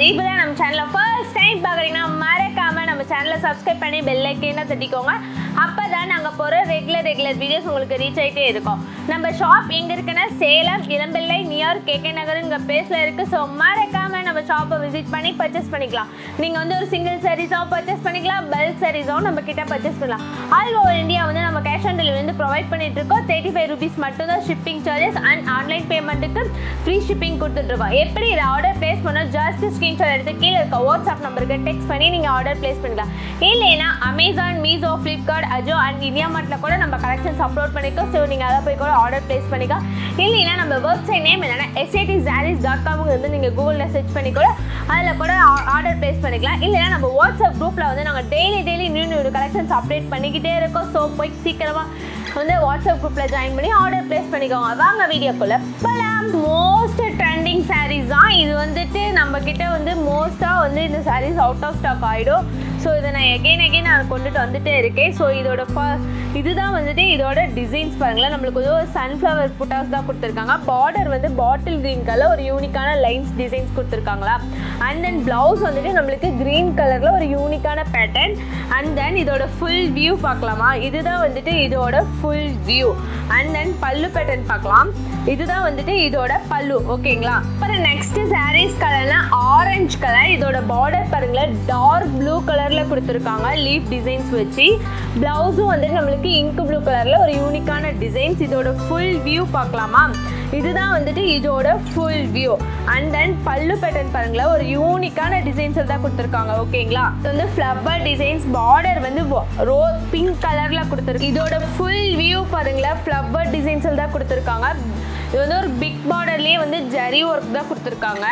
இப்போ தான் நம்ம சேனலை ஃபர்ஸ்ட் டைம் பார்க்குறீங்கன்னா மறக்காமல் நம்ம சேனலை சப்ஸ்கிரைப் பண்ணி பெல் ஐக்கேனை தட்டிக்கோங்க அப்போ தான் நாங்கள் போகிற ரெகுலர் ரெகுலர் வீடியோஸ் உங்களுக்கு ரீச் ஆகிட்டே இருக்கும் நம்ம ஷாப் எங்கே இருக்குன்னா சேலம் இளம்பிள்ளை நியர் கேகே நகருங்கிற பிளேஸில் இருக்குது ஸோ மறக்காமல் நம்ம ஷாப்பை விசிட் பண்ணி பர்ச்சேஸ் பண்ணிக்கலாம் நீங்கள் வந்து ஒரு சிங்கிள் சாரீஸாகவும் பர்ச்சேஸ் பண்ணிக்கலாம் பல்க் சாரீஸாகவும் நம்ம கிட்ட பர்ச்சேஸ் பண்ணலாம் ஆல் ஓவர் இந்தியா வந்து நம்ம கேஷ் ஆன் டெலிவரி வந்து ப்ரொவைட் பண்ணிட்டு இருக்கோம் தேர்ட்டி ஃபைவ் ருபீஸ் மட்டும் தான் ஷிப்பிங் சார்ஜஸ் அண்ட் ஆன்லைன் பேமெண்ட்டுக்கு ஃப்ரீ ஷிப்பிங் கொடுத்துட்ருக்கோம் எப்படி இதை ஆர்டர் ப்ளேஸ் பண்ணால் ஜஸ்ட் ஸ்க்ரீன்ஷாட் எடுத்து கீழே இருக்க வாட்ஸ்அப் நம்பருக்கு டெக்ஸ்ட் பண்ணி நீங்கள் ஆர்டர் ப்ளேஸ் பண்ணிக்கலாம் இல்லைன்னா Amazon Meesho Flipkart Ajio and India மார்ட்டில் கூட நம்ம கலெக்ஷன்ஸ் அப்லோட் பண்ணிக்கோ ஸோ நீங்கள் அதை போய் கூட ஆர்டர் ப்ளேஸ் பண்ணிக்கலாம் இல்லைன்னா நம்ம வெப்சைட் நேம் என்னென்னா எஸ்ஐடி சாரீஸ் டாட் காம் வந்து நீங்கள் கூகுளில் சர்ச் பண்ணி கூட அதில் கூட ஆர்டர் ப்ளேஸ் பண்ணிக்கலாம் இல்லைன்னா நம்ம வாட்ஸ்அப் குரூப்பில் வந்து நாங்கள் daily daily new new collections update பண்ணிக்கிட்டே இருக்கோம் ஸோ போய் சீக்கிரமாக வந்து வாட்ஸ்அப் குரூப்பில் ஜாயின் பண்ணி ஆர்டர் ப்ளேஸ் பண்ணிக்கோங்க வாங்க வீடியோக்குள்ளே போகலாம் மோஸ்ட் ட்ரெண்டிங் சாரீஸ் தான் இது வந்துட்டு நம்ம கிட்ட வந்து மோஸ்ட்டாக வந்து இந்த சாரீஸ் அவுட் ஆஃப் ஸ்டாக் ஆகிடும் ஸோ இதை நான் எகெயின் எகெயின் நான் கொண்டுட்டு வந்துட்டே இருக்கேன் ஸோ இதோட ஃப இதுதான் வந்துட்டு இதோட டிசைன்ஸ் பாருங்களேன் நம்மளுக்கு வந்து ஒரு சன்ஃப்ளவர் புட்டாஸ் தான் கொடுத்துருக்காங்க பார்டர் வந்து பாட்டில் க்ரீன் கலர் ஒரு யூனிக்கான லைன்ஸ் டிசைன்ஸ் கொடுத்துருக்காங்களா அண்ட் தென் ப்ளவுஸ் வந்துட்டு நம்மளுக்கு க்ரீன் கலரில் ஒரு யூனிக்கான பேட்டர்ன் அண்ட் தென் இதோட ஃபுல் வியூ பார்க்கலாமா இதுதான் வந்துட்டு இதோட ஃபுல் வியூ அண்ட் தென் பல்லு பேட்டர்ன் பார்க்கலாம் இதுதான் வந்துட்டு இதோட பல்லு ஓகேங்களா அப்புறம் நெக்ஸ்ட் சாரீஸ் கலர்னா ஆரஞ்சு கலர் இதோட பார்டர் பாருங்களேன் டார்க் ப்ளூ கலரில் கொடுத்துருக்காங்க லீஃப் டிசைன்ஸ் வச்சு ப்ளவுஸும் வந்துட்டு நம்மளுக்கு இங்க் ப்ளூ கலரில் ஒரு யூனிக்கான டிசைன்ஸ் இதோட ஃபுல் வியூ பார்க்கலாமா இதுதான் வந்துட்டு இதோட ஃபுல் வியூ அண்ட் தென் பல்லு பேட்டர்ன் பாருங்களேன் ஒரு யூனிக்கான டிசைன்ஸ் தான் கொடுத்துருக்காங்க ஓகேங்களா இது வந்து ஃப்ளவர் டிசைன்ஸ் பார்டர் வந்து ரோ பிங்க் கலரில் கொடுத்துருக்கு இதோட ஃபுல் வியூ பாருங்களேன் ஃப்ளவர் டிசைன்ஸ் தான் கொடுத்துருக்காங்க இது வந்து ஒரு பிக் பார்டர்லேயே வந்து ஜரி ஒர்க் தான் கொடுத்துருக்காங்க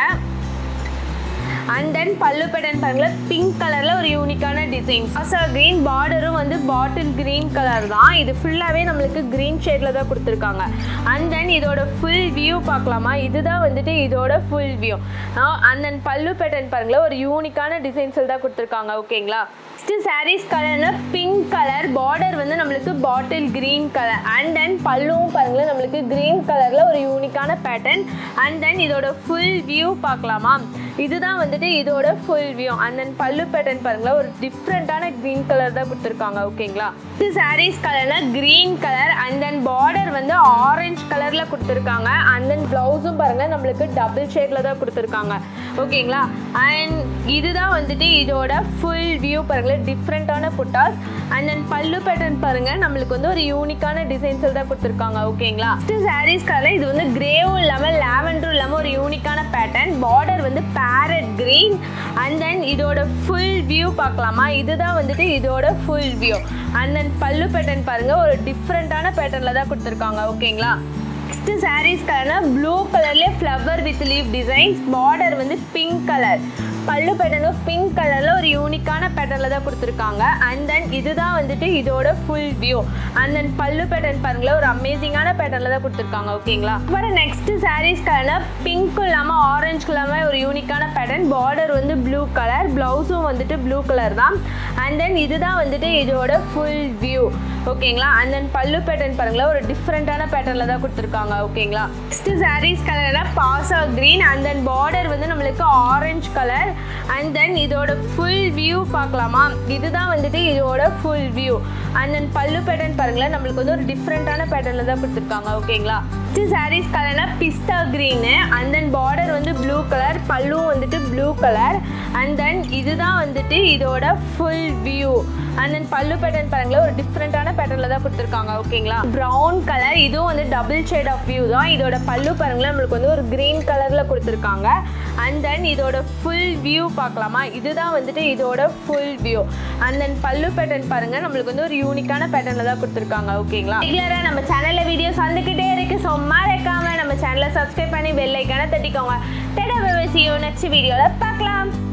அண்ட் தென் பல்லு பேட்டர்ன் பாருங்களேன் பிங்க் கலரில் ஒரு யூனிக்கான டிசைன்ஸ் அசா க்ரீன் பார்டரும் வந்து பாட்டில் க்ரீன் கலர் தான் இது ஃபுல்லாகவே நம்மளுக்கு க்ரீன் ஷேடில் தான் கொடுத்துருக்காங்க அண்ட் தென் இதோட ஃபுல் வியூ பார்க்கலாமா இதுதான் வந்துட்டு இதோட ஃபுல் வியூ அண்ட் தென் பல்லு பேட்டர்ன் பாருங்களேன் ஒரு யூனிக்கான டிசைன்ஸில் தான் கொடுத்துருக்காங்க ஓகேங்களா நெக்ஸ்ட் சாரீஸ் கலர்னா பிங்க் கலர் பார்டர் வந்து நம்மளுக்கு bottle green colour and then பல்லுவும் பாருங்களேன் நம்மளுக்கு க்ரீன் கலரில் ஒரு யூனிக்கான பேட்டர்ன் அண்ட் தென் இதோட ஃபுல் வியூ பார்க்கலாமா இதுதான் வந்துட்டு இதோட ஃபுல் வியூ அண்ட் தென் பல்லு பேட்டர்ன் பாருங்களேன் ஒரு டிஃப்ரெண்ட்டான க்ரீன் கலர் தான் கொடுத்துருக்காங்க ஓகேங்களா இது சாரீஸ் கலர்னா green colour and then border வந்து ஆரஞ்சு கலரில் கொடுத்துருக்காங்க அண்ட் தென் ப்ளவுஸும் பாருங்கள் நம்மளுக்கு டபுள் ஷேடில் தான் கொடுத்துருக்காங்க ஓகேங்களா அண்ட் இதுதான் வந்துட்டு இதோட ஃபுல் வியூ பாருங்களேன் டிஃப்ரெண்ட்டான புட்டாஸ் அண்ட் தென் பல்லு பேட்டர்ன் பாருங்கள் நம்மளுக்கு வந்து ஒரு யூனிக்கான டிசைன்ஸில் தான் கொடுத்துருக்காங்க ஓகேங்களா ஃபஸ்ட்டு சாரீஸ் கலர் இது வந்து கிரேவும் இல்லாமல் லேவண்டரும் இல்லாமல் ஒரு யூனிக்கான பேட்டர்ன் பார்டர் வந்து பேரட் க்ரீன் அண்ட் தென் இதோட ஃபுல் வியூ பார்க்கலாமா இதுதான் வந்துட்டு இதோட ஃபுல் வியூ அண்ட் தென் பல்லு பேட்டர்ன் பாருங்கள் ஒரு டிஃப்ரெண்ட்டான பேட்டர்னில் தான் கொடுத்துருக்காங்க ஓகேங்களா நெக்ஸ்ட் சாரீஸ் கலர்னா ப்ளூ கலர்லேயே flower with leaf designs border வந்து பிங்க் கலர் பல்லு பேட்டர்னும் பிங்க் கலரில் ஒரு யூனிக்கான பேட்டர்னில் தான் கொடுத்துருக்காங்க அண்ட் தென் இதுதான் வந்துட்டு இதோட ஃபுல் வியூ அண்ட் தென் பல்லு பேட்டர்ன் பாருங்களேன் ஒரு அமேசிங்கான பேட்டர்னில் தான் கொடுத்துருக்காங்க ஓகேங்களா அப்புறம் நெக்ஸ்ட் சாரீஸ் கலர்னா பிங்க்கும் இல்லாமல் ஆரஞ்சு இல்லாமல் ஒரு யூனிக்கான பேட்டர்ன் பார்டர் வந்து ப்ளூ கலர் ப்ளவுஸும் வந்துட்டு ப்ளூ கலர் தான் அண்ட் தென் இதுதான் வந்துட்டு இதோட ஃபுல் வியூ ஓகேங்களா அண்ட் தென் பல்லு பேட்டர்ன் பாருங்களேன் ஒரு டிஃப்ரெண்ட்டான பேட்டர்னில் தான் கொடுத்துருக்காங்க ஓகேங்களா நெக்ஸ்ட் சாரீஸ் கலர்னா பாசா க்ரீன் அண்ட் தென் பார்டர் வந்து நம்மளுக்கு ஆரஞ்சு கலர் அண்ட் தென் இதோட ஃபுல் வியூ பார்க்கலாமா இதுதான் வந்துட்டு இதோட ஃபுல் வியூ அண்ட் தென் பல்லு பேட்டர்ன் பாருங்களேன் நம்மளுக்கு வந்து ஒரு டிஃப்ரெண்ட்டான பேட்டர்னில் தான் கொடுத்துருக்காங்க ஓகேங்களா நெக்ஸ்ட் சாரீஸ் கலர்னா பிஸ்தா க்ரீனு அண்ட் தென் பார்டர் வந்து ப்ளூ கலர் பல்லும் வந்துட்டு ப்ளூ கலர் அண்ட் தென் இதுதான் வந்துட்டு இதோட ஃபுல் வியூ அண்ட் தென் பல்லு பேட்டர்ன் பாருங்களேன் ஒரு டிஃப்ரெண்ட்டான பேட்டர்னில் தான் கொடுத்துருக்காங்க ஓகேங்களா ப்ரௌன் கலர் இதுவும் வந்து டபுள் ஷேட் ஆஃப் வியூ தான் இதோட பல்லு பாருங்களேன் நம்மளுக்கு வந்து ஒரு க்ரீன் கலரில் கொடுத்துருக்காங்க அண்ட் தென் இதோட ஃபுல் வியூ பார்க்கலாமா இதுதான் வந்துட்டு இதோட ஃபுல் வியூ அண்ட் தென் பல்லு பேட்டர்ன் பாருங்கள் நம்மளுக்கு வந்து ஒரு யூனிக்கான பேட்டர்னில் தான் கொடுத்துருக்காங்க ஓகேங்களா ரெகுலராக நம்ம சேனலில் வீடியோஸ் வந்துக்கிட்டே இருக்குது ஸோ மறக்காமல் நம்ம சேனலை சப்ஸ்கிரைப் பண்ணி பெல் ஐக்கான தட்டிக்கோங்க டெடா நெக்ஸ்ட் வீடியோவில் பார்க்கலாம்